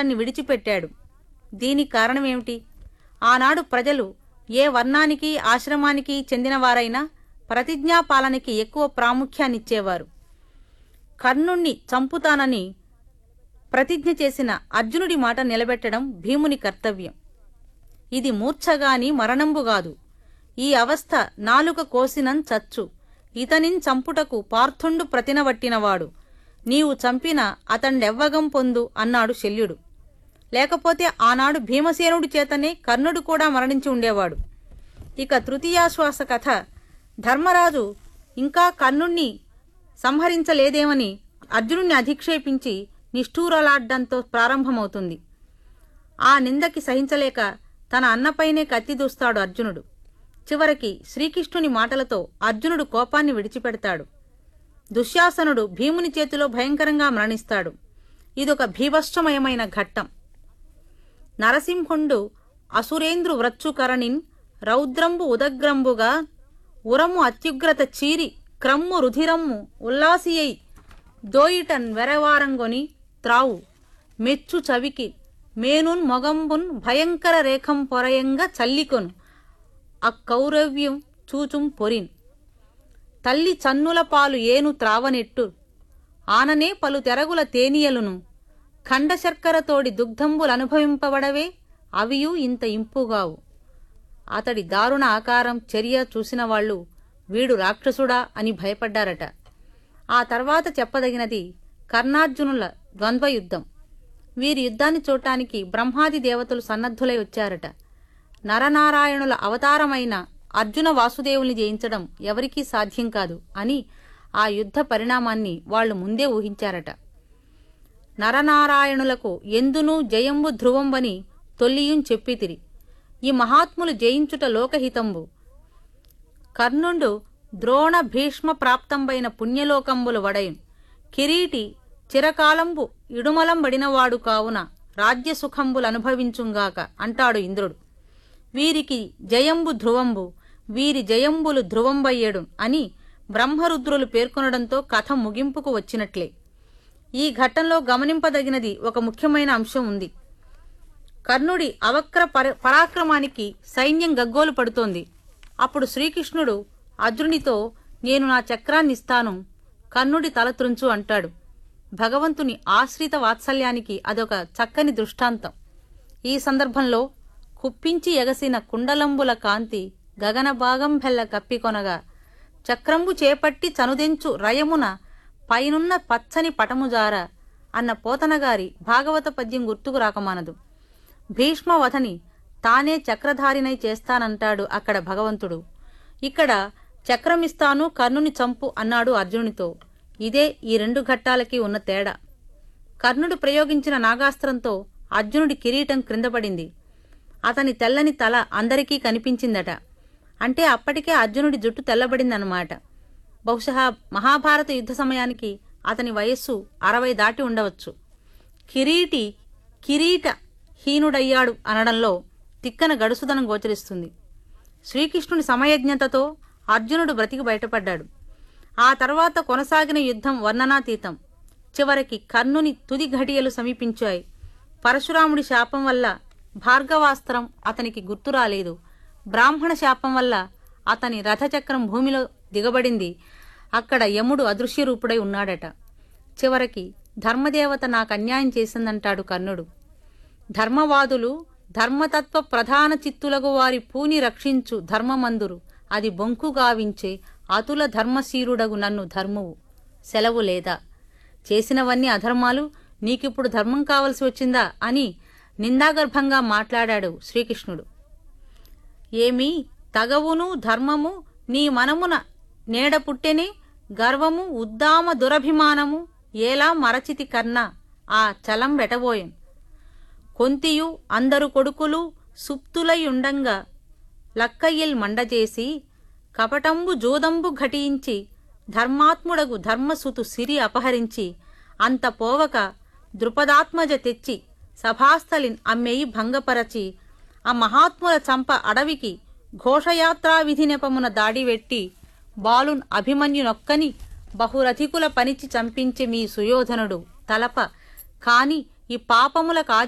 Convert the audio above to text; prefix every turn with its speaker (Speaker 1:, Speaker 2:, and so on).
Speaker 1: అతన్ని విడిచిపెట్టాడు దీనికి కారణమేమిటి ఆనాడు ప్రజలు ఏ వర్ణానికి ఆశ్రమానికి చెందినవారైనా ప్రతిజ్ఞాపాలనకి ఎక్కువ ప్రాముఖ్యాన్నిచ్చేవారు కర్ణుణ్ణి చంపుతానని ప్రతిజ్ఞ చేసిన అర్జునుడి మాట నిలబెట్టడం భీముని కర్తవ్యం ఇది మూర్ఛగాని మరణంబుగాదు ఈ అవస్థ నాలుక కోసినం చచ్చు ఇతనిన్ చంపుటకు పార్థుండు ప్రతినవట్టినవాడు నీవు చంపిన అతండెవ్వగం పొందు అన్నాడు శల్యుడు లేకపోతే ఆనాడు భీమసేనుడి చేతనే కర్ణుడు కూడా మరణించి ఉండేవాడు ఇక తృతీయాశ్వాస కథ ధర్మరాజు ఇంకా కర్ణుణ్ణి సంహరించలేదేమని అర్జునుణ్ణి అధిక్షేపించి నిష్ఠూరలాడ్డంతో ప్రారంభమవుతుంది ఆ నిందకి సహించలేక తన అన్నపైనే కత్తి దూస్తాడు అర్జునుడు చివరికి శ్రీకృష్ణుని మాటలతో అర్జునుడు కోపాన్ని విడిచిపెడతాడు దుశ్శాసనుడు భీముని చేతిలో భయంకరంగా మరణిస్తాడు ఇదొక భీభత్సమయమైన ఘట్టం నరసింహుండు అసురేంద్రు వ్రచ్చుకరణిన్ రౌద్రంబు ఉదగ్రంబుగా ఉరము అత్యుగ్రత చీరి క్రమ్ము రుధిరమ్ము ఉల్లాసియై దోయిటన్ వెరవారంగొని త్రావు మెచ్చు చవికి మేనున్ మొగంబున్ భయంకర రేఖం పొరయంగా చల్లికొను అక్కౌరవ్యం చూచుం పొరిన్ తల్లి చన్నుల పాలు ఏను త్రావనెట్టు ఆననే పలు తెరగుల తేనియలును ఖండ శర్కరతోడి దుగ్ధంబులనుభవింపబడవే అవియు ఇంత ఇంపుగావు అతడి దారుణ ఆకారం చర్య చూసిన వాళ్ళు వీడు రాక్షసుడా అని భయపడ్డారట ఆ తర్వాత చెప్పదగినది కర్ణార్జునుల ద్వంద్వయుద్ధం వీరి యుద్ధాన్ని చూడటానికి బ్రహ్మాది దేవతలు సన్నద్ధులై వచ్చారట నరనారాయణుల అవతారమైన అర్జున వాసుదేవుల్ని జయించడం ఎవరికీ సాధ్యం కాదు అని ఆ యుద్ధ పరిణామాన్ని వాళ్ళు ముందే ఊహించారట నరనారాయణులకు ఎందునూ జయంబు ధ్రువంబని తొల్లియుం చెప్పితిరి ఈ మహాత్ములు జయించుట లోకహితంబు కర్ణుండు ద్రోణ భీష్మ ప్రాప్తంబైన పుణ్యలోకంబులు వడయున్ కిరీటి చిరకాలంబు ఇడుమలంబడినవాడు కావున రాజ్యసుఖంబులనుభవించుంగాక అంటాడు ఇంద్రుడు వీరికి జయంబు ధ్రువంబు వీరి జయంబులు ధ్రువంబయ్యడు అని బ్రహ్మరుద్రులు పేర్కొనడంతో కథ ముగింపుకు వచ్చినట్లే ఈ ఘట్టంలో గమనింపదగినది ఒక ముఖ్యమైన అంశం ఉంది కర్ణుడి అవక్ర పర- పరాక్రమానికి సైన్యం గగ్గోలు పడుతోంది అప్పుడు శ్రీకృష్ణుడు అర్జునునితో నేను నా చక్రాన్ని ఇస్తాను కర్ణుడి తల త్రుంచు అంటాడు భగవంతుని ఆశ్రిత వాత్సల్యానికి అదొక చక్కని దృష్టాంతం ఈ సందర్భంలో కుప్పించి ఎగసిన కుండలంబుల కాంతి గగన భాగం భెల్ల కప్పికొనగా చక్రంబు చేపట్టి చనుదెంచు రయమున పైనున్న పచ్చని పటముజార అన్న పోతనగారి భాగవత పద్యం గుర్తుకు రాకమానదు భీష్మవధని తానే చక్రధారినై చేస్తానంటాడు అక్కడ భగవంతుడు ఇక్కడ చక్రమిస్తాను కర్ణుని చంపు అన్నాడు అర్జునునితో ఇదే ఈ రెండు ఘట్టాలకి ఉన్న తేడా కర్ణుడు ప్రయోగించిన నాగాస్త్రంతో అర్జునుడి కిరీటం క్రిందపడింది అతని తెల్లని తల అందరికీ కనిపించిందట అంటే అప్పటికే అర్జునుడి జుట్టు తెల్లబడిందన్నమాట బహుశా మహాభారత యుద్ధ సమయానికి అతని వయస్సు అరవై దాటి ఉండవచ్చు కిరీటి కిరీట హీనుడయ్యాడు అనడంలో తిక్కన గడుసుదనం గోచరిస్తుంది శ్రీకృష్ణుని సమయజ్ఞతతో అర్జునుడు బ్రతికి బయటపడ్డాడు ఆ తర్వాత కొనసాగిన యుద్ధం వర్ణనాతీతం చివరికి కర్ణుని తుది ఘడియలు సమీపించాయి పరశురాముడి శాపం వల్ల భార్గవాస్త్రం అతనికి గుర్తు రాలేదు బ్రాహ్మణ శాపం వల్ల అతని రథచక్రం భూమిలో దిగబడింది అక్కడ యముడు అదృశ్య రూపుడై ఉన్నాడట చివరికి ధర్మదేవత నాకు అన్యాయం చేసిందంటాడు కర్ణుడు ధర్మవాదులు ధర్మతత్వ ప్రధాన చిత్తులకు వారి పూని రక్షించు ధర్మమందురు అది బొంకు గావించే అతుల ధర్మశీరుడగు నన్ను ధర్మువు సెలవు లేదా చేసినవన్నీ అధర్మాలు నీకిప్పుడు ధర్మం కావలసి వచ్చిందా అని నిందాగర్భంగా మాట్లాడాడు శ్రీకృష్ణుడు ఏమి తగవును ధర్మము నీ మనమున నేడ పుట్టెనే గర్వము ఉద్దామ దురభిమానము ఏలా మరచితి కర్ణ ఆ చలం వెటబోయెన్ కొంతియు అందరు కొడుకులు సుప్తులయుండంగా లక్కయ్యల్ మండజేసి కపటంబు జోదంబు ఘటించి ధర్మాత్ముడగు ధర్మసుతు సిరి అపహరించి అంత పోవక ద్రుపదాత్మజ తెచ్చి సభాస్థలిన్ అమ్మెయి భంగపరచి ఆ మహాత్ముల చంప అడవికి ఘోషయాత్రా విధి నెపమున దాడివెట్టి బాలున్ అభిమన్యునొక్కని బహురథికుల పనిచి చంపించి మీ సుయోధనుడు తలప కాని ఈ పాపముల కాది